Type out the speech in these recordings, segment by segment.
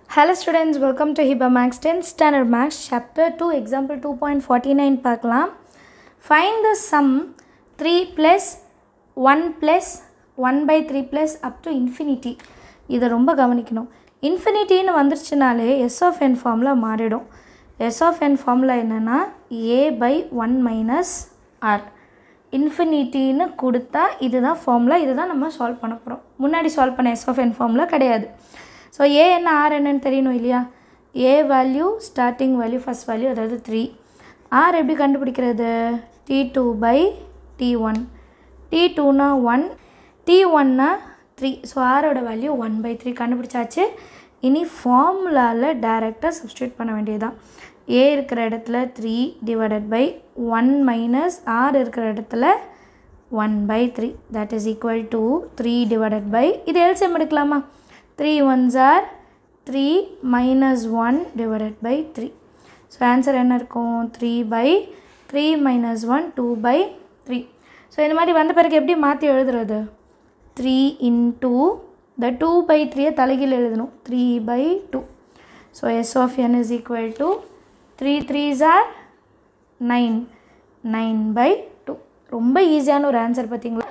Hello students, welcome to HIBA Max 10 Standard Max Chapter 2 Example 2.49 பார்க்கலாம் Find the sum 3 plus 1 plus 1 by 3 plus up to infinity இதை ரொம்ப கவனிக்கணும் இன்ஃபினிட்டின்னு வந்துருச்சுனாலே S of n ஃபார்மில் மாறிடும் S of n ஃபார்மில் என்னென்னா a by one minus r இன்ஃபினிட்டின்னு கொடுத்தா இதுதான் ஃபார்முலா இதுதான் நம்ம சால்வ் பண்ண போகிறோம் முன்னாடி சால்வ் பண்ண எஸ் ஆஃப் என் ஃபார்முலா கிடையாது ஸோ ஏ என்ன ஆர் என்னன்னு தெரியணும் இல்லையா a value starting value first value அதாவது த்ரீ ஆர் எப்படி கண்டுபிடிக்கிறது t two by t one t டூனா ஒன் டி ஒன்னா த்ரீ ஸோ ஆரோட வேல்யூ ஒன் பை த்ரீ கண்டுபிடிச்சாச்சு இனி ஃபார்முலாவில் டைரெக்டாக சப்ஸ்டியூட் பண்ண வேண்டியதுதான் ஏ இருக்கிற இடத்துல three divided by one minus r இருக்கிற இடத்துல one by three that is equal to three divided by இது எல்சியம் எடுக்கலாமா three ones r three minus one divided by three so answer என்ன இருக்கும் three by three minus one two by three so இந்த மாதிரி வந்த பிறகு எப்படி மாற்றி எழுதுறது three into the two by த்ரீயை தலைகீழ் எழுதணும் three by two so S of n is equal to three threes r nine nine by two ரொம்ப ஈஸியான ஒரு ஆன்சர் பார்த்தீங்களா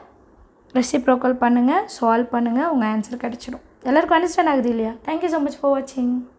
ரெசிப்ரோக்கல் பண்ணுங்கள் சால்வ் பண்ணுங்கள் உங்கள் ஆன்சர் கிடச்சிடும் எல்லாருக்கும் அண்டர்ஸ்டாண்ட் ஆகுது இல்லையா தேங்க்யூ ஸோ மச் ஃபார் வாட்சிங்